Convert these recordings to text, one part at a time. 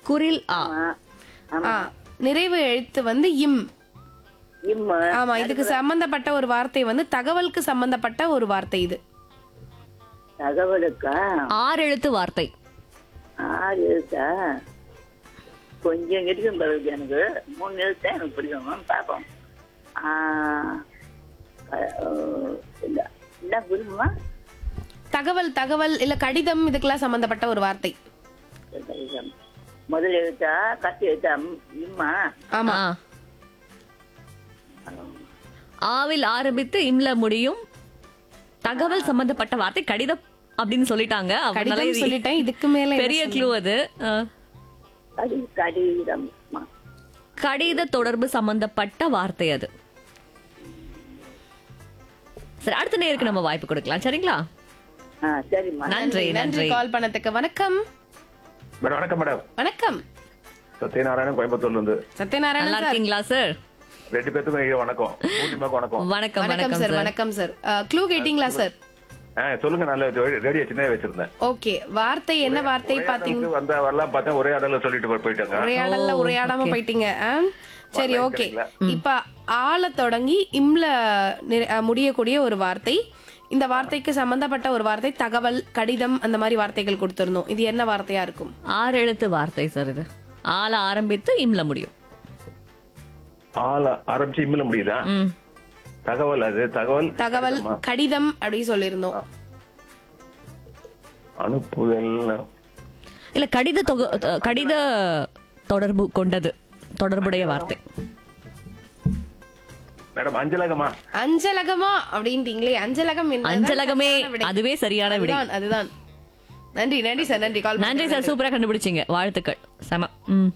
குரில் ஆ ஆமா ஆ நிறைவு எழுத்து வந்து இம் இம்மு ஆமா இதுக்கு சம்பந்தப்பட்ட ஒரு வார்த்தை வந்து தகவலுக்கு சம்பந்தப்பட்ட ஒரு வார்த்தை இது தகவலுக்கா ஆறு எழுத்து வார்த்தை ஆறு எழுத்தா கொஞ்சம் இருக்கும் பிறகு எனக்கு மூணு எழுத்தா எனக்கு பிடிக்கும் பார்ப்போம் ஆ, அஹ், இல்ல என்ன புரியுமா தகவல் தகவல் இல்ல கடிதம் இதுக்கெல்லாம் சம்பந்தப்பட்ட ஒரு வார்த்தை முதல் எழுத்தா கத்தி எழுத்தா ம், இம்மா ஆமா ஆ. ஆவில் ஆரம்பித்து இம்ல முடியும் தகவல் சம்பந்தப்பட்ட வார்த்தை கடிதம் அப்படின்னு சொல்லிட்டாங்க அவ நல்லா கடிதம் இது- சொல்லிட்டேன் இதுக்கு மேல என்ன பெரிய க்ளூ அது ஆ. கடி கடிதம் கடித தொடர்பு சம்பந்தப்பட்ட வார்த்தை அது சரி அடுத்த நேருக்கு நம்ம வாய்ப்பு கொடுக்கலாம் சரிங்களா ஆ சரிம்மா நன்றி நன்றி நன்றி கால் பண்ணதுக்கு வணக்கம் மேடம் வணக்கம் மேடம் வணக்கம் சத்யநாராயணன் கோயம்புத்தூர்ல இருந்து நல்லா சத்யநாராயணன் சார் இருக்கீங்களா சார் ரெண்டு பேத்துக்கும் ஐயா வணக்கம் பூர்ணிமாக்கு வணக்கம் வணக்கம் வணக்கம் வணக்கம் சார் சார் வணக்கம் சார் க்ளூ கேட்டீங்களா சார் ஆ சொல்லுங்க நல்ல ரேடியோ சின்ன வச்சிருந்தேன் ஓகே வார்த்தை என்ன வார்த்தை பாத்தீங்க உரையாடலுக்கு வந்த வரலாம் பார்த்தேன் ஒரே அடல சொல்லிட்டு போய்- போயிட்டாங்க உரையாடல்ல உரையாடாம போயிட்டீங்க ஆ? சரி வரல, ஓகே சரிங்களா? இப்ப ஆள தொடங்கி இம்ல நிற- அஹ், முடியக்கூடிய ஒரு வார்த்தை இந்த வார்த்தைக்கு சம்பந்தப்பட்ட ஒரு வார்த்தை தகவல் கடிதம் அந்த மாதிரி வார்த்தைகள் கொடுத்திருந்தோம் இது என்ன வார்த்தையா இருக்கும் ஆறு எழுத்து வார்த்தை சார் இது ஆல ஆரம்பித்து இம்ல முடியும் ஆள ஆரம்பிச்சு இம்மில முடியுதா ம் தகவல் அது தகவல் தகவல் கடிதம் அப்படி சொல்லியிருந்தோம் அனுப்புதல் இல்ல கடித தொக- த- கடித தொடர்பு கொண்டது தொடர்புடைய வார்த்தை மேடம் அஞ்சலகமா அஞ்சலகமா அப்படின்றீங்களே அஞ்சலகம் என்பதுதான் அஞ்சலகமே சரியான விடை. அதுவே சரியான விடை அதுதான் அதுதான் நன்றி நன்றி சார் நன்றி கால் நன்றி சார் சூப்பரா கண்டுபிடிச்சீங்க வாழ்த்துக்கள் செம ம்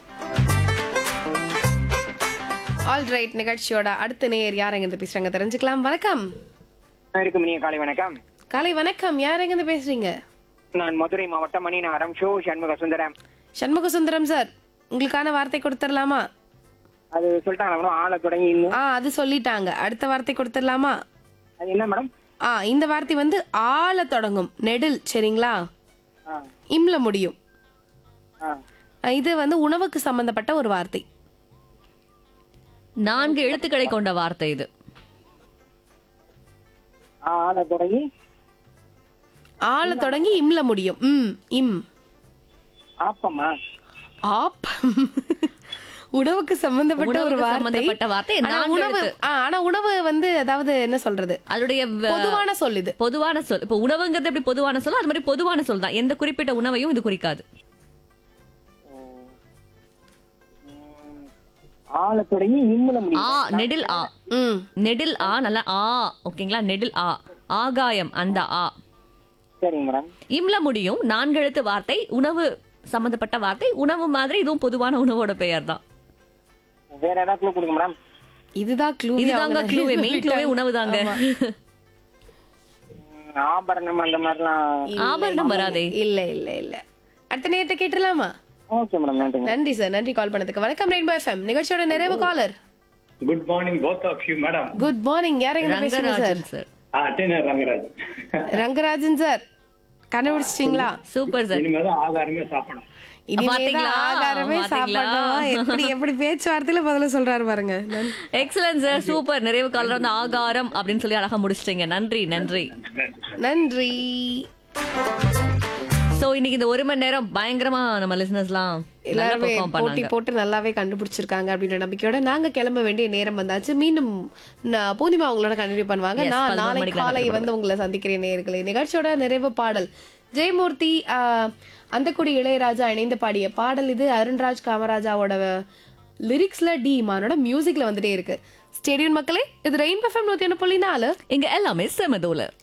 ஆல் ரைட் நிகழ்ச்சியோட அடுத்த நேயர் யார் எங்க பேசுறாங்க தெரிஞ்சுக்கலாம் வணக்கம் இருக்கும் இனிய காலை வணக்கம் காலை வணக்கம் யார் எங்க பேசுறீங்க நான் மதுரை மாவட்டம் மணிநகரம் ஷோ சண்முக சுந்தரம் சண்முக சுந்தரம் சார் உங்களுக்கான வார்த்தை கொடுத்துடலாமா அது சொல்லிட்டாங்களா மேடம் ஆளை தொடங்கி இன்னும் ஆ அது சொல்லிட்டாங்க அடுத்த வார்த்தை கொடுத்துடலாமா அது என்ன மேடம் ஆ இந்த வார்த்தை வந்து ஆள தொடங்கும் நெடில் சரிங்களா ஆ இம்ல முடியும் ஆ ஆ, இது வந்து உணவுக்கு சம்பந்தப்பட்ட ஒரு வார்த்தை நான்கு எழுத்துக்களை கொண்ட வார்த்தை இது ஆளை தொடங்கி ஆள தொடங்கி இம்ல முடியும் ம் இம் ஆப்பமா ஆப் உணவுக்கு சம்பந்தப்பட்ட ஒரு உணவுக்கு வார்த்தை சம்பந்தப்பட்ட வார்த்தை ஆனா நான்கு உணவு எழுத்து. ஆ, ஆனா உணவு வந்து அதாவது என்ன சொல்றது அதோடைய வ- பொதுவான சொல் இது பொதுவான சொல் இப்போ உணவுங்கிறது எப்படி பொதுவான சொல் அது மாதிரி பொதுவான சொல் தான் எந்த குறிப்பிட்ட உணவையும் இது குறிக்காது ஆளை தொடங்கி இம்முல ஆ முடியும் நெடில் ஆ ம் நெடில் ஆ நல்லா ஆ ஓகேங்களா நெடில் ஆ ஆகாயம் அந்த ஆ சரிங்க மேடம் இம்ல முடியும் நான்கு எழுத்து வார்த்தை உணவு சம்பந்தப்பட்ட வார்த்தை உணவு மாதிரி இதுவும் பொதுவான உணவோட பெயர் தான் வேற ஏதாவது clue கொடுங்க மேடம் இதுதான் க்ளூ இதுதாங்க க்ளூவே மெயின் க்ளூவே உணவு தாங்க ம், ஆபரணம் அந்த மாதிரிலாம் ஆபரணம் வராதே இல்ல இல்ல இல்ல அடுத்த நேரத்தை கேட்டுடலாமா ஓகே மேடம் நன்றிங்க நன்றி சார் நன்றி கால் பண்ணதுக்கு வணக்கம் ரெயின்போ எஃப்எம் நிகழ்ச்சியோட நிறைவு caller good morning both of you madam good morning யார் எங்க பேசுறீங்க சார் ரங்கராஜன் சார் அட்டெனர் ரங்கராஜ் ரங்கராஜன் சார் கண்டுபிடிச்சிட்டீங்களா சூப்பர் சார் இனிமேல் தான் ஆகாரமே சாப்பிடணும் இனிமேதான் பாத்தீங்களா? ஆகாரமே பாத்தீங்களா? சாப்பிடணும் எப்படி எப்படி பேச்சுவார்த்தையில பதில சொல்றாரு பாருங்க நன்றி. எக்ஸலன்ட் சார் சூப்பர் நிறைவு காலர் வந்து ஆகாரம் அப்படின்னு சொல்லி அழகா முடிச்சிட்டீங்க நன்றி நன்றி நன்றி சோ இன்னைக்கு இந்த ஒரு மணி நேரம் பயங்கரமா நம்ம லிசனர்ஸ்லாம் நல்லா எல்லாருமே பெர்ஃபார்ம் போட்டி பண்ணாங்க போட்டு நல்லாவே கண்டுபிடிச்சிருக்காங்க அப்படின்ற நம்பிக்கையோட நாங்க கிளம்ப வேண்டிய நேரம் வந்தாச்சு மீண்டும் நான் பூர்ணிமா உங்களோட கண்டினியூ பண்ணுவாங்க Yes, நான் பதினோரு நாளை மணிக்கு காலை கண்டினியூ வந்து உங்களை சந்திக்கிறேன் நேயர்களே நிகழ்ச்சியோட நிறைவு பாடல் ஜெயமூர்த்தி ஆஹ், அந்தக்குடி இளையராஜா இணைந்து பாடிய பாடல் இது அருண்ராஜ் காமராஜாவோட லிரிக்ஸ்ல டி இமானோட மியூசிக்ல வந்துட்டே இருக்கு ஸ்டேடியம் மக்களே இது ரெயின் எஃப்எம் நூத்தி ஒன்று புள்ளி நாலு இங்க எல்லாமே செமதோல